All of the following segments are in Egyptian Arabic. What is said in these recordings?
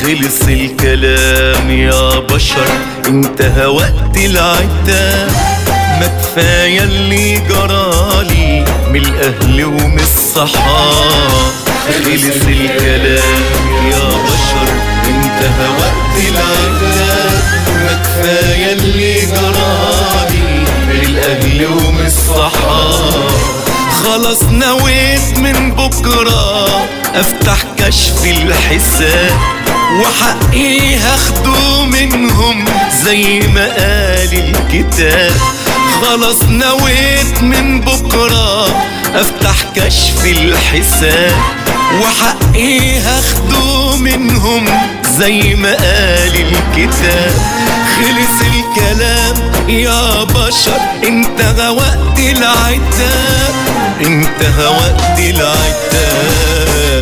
خلص الكلام يا بشر انتهى وقت العتاب ما كفاية اللي جرالي من الأهل ومن الصحاب خلص الكلام يا بشر انتهى وقت العتاب ما كفاية اللي جرالي من الأهل ومن الصحاب خلاص نويت من بكرة افتح كشف الحساب وحقي هاخده منهم زي ما قال الكتاب خلاص نويت من بكرة افتح كشف الحساب وحقي هاخده منهم زي ما قال الكتاب خلص الكلام يا بشر انتهى وقت العتاب انتهى وقت العتاب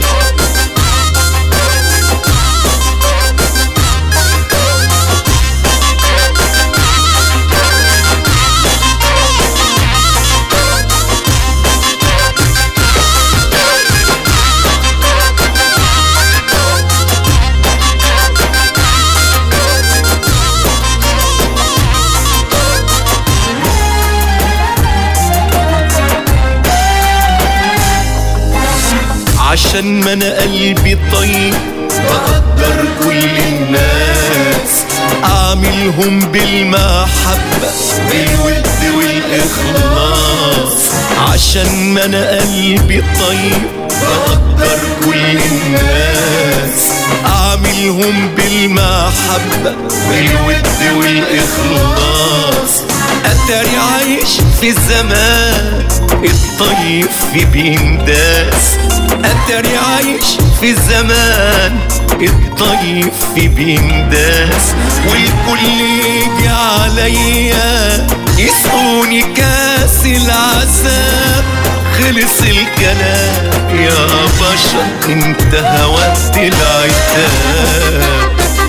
عشان ما انا قلبي طيب بقدر كل الناس اعملهم بالمحبة بالود والاخلاص عشان ما انا قلبي طيب بقدر كل الناس اعملهم بالمحبة بالود والاخلاص اتاري عايش في الزمان الطيب في بينداس اتاري عايش في الزمان الطيب في بينداس والكل يجي عليا يسقوني كاس العذاب خلص الكلام يا بشر انتهى وقت العتاب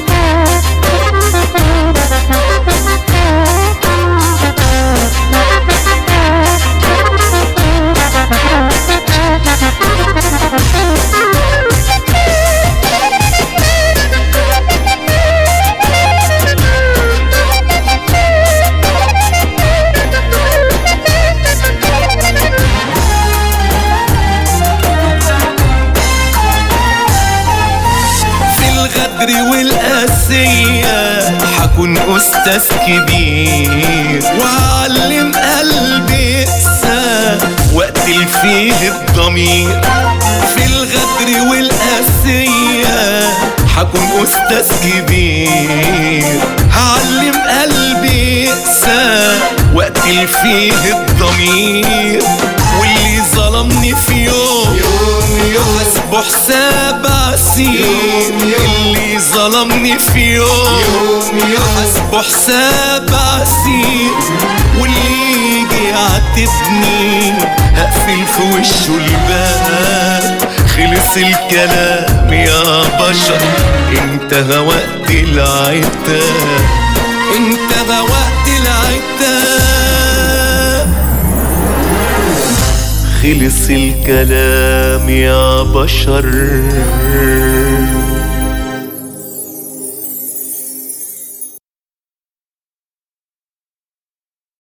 في الغدر والقاسية حكون أستاذ كبير وأعلم قلبي يقسى وأقتل فيه الضمير في الغدر والقاسية حكون أستاذ كبير هعلم قلبي يقسى وأقتل فيه الضمير واللي ظلمني في يوم يحاسبه حساب عسير اللي ظلمني في يوم يحاسبه حساب عسير واللي يجي يعاتبني هقفل في وشه الباب خلص الكلام يا بشر انتهى وقت العتاب انتهى وقت العتاب خلص الكلام يا بشر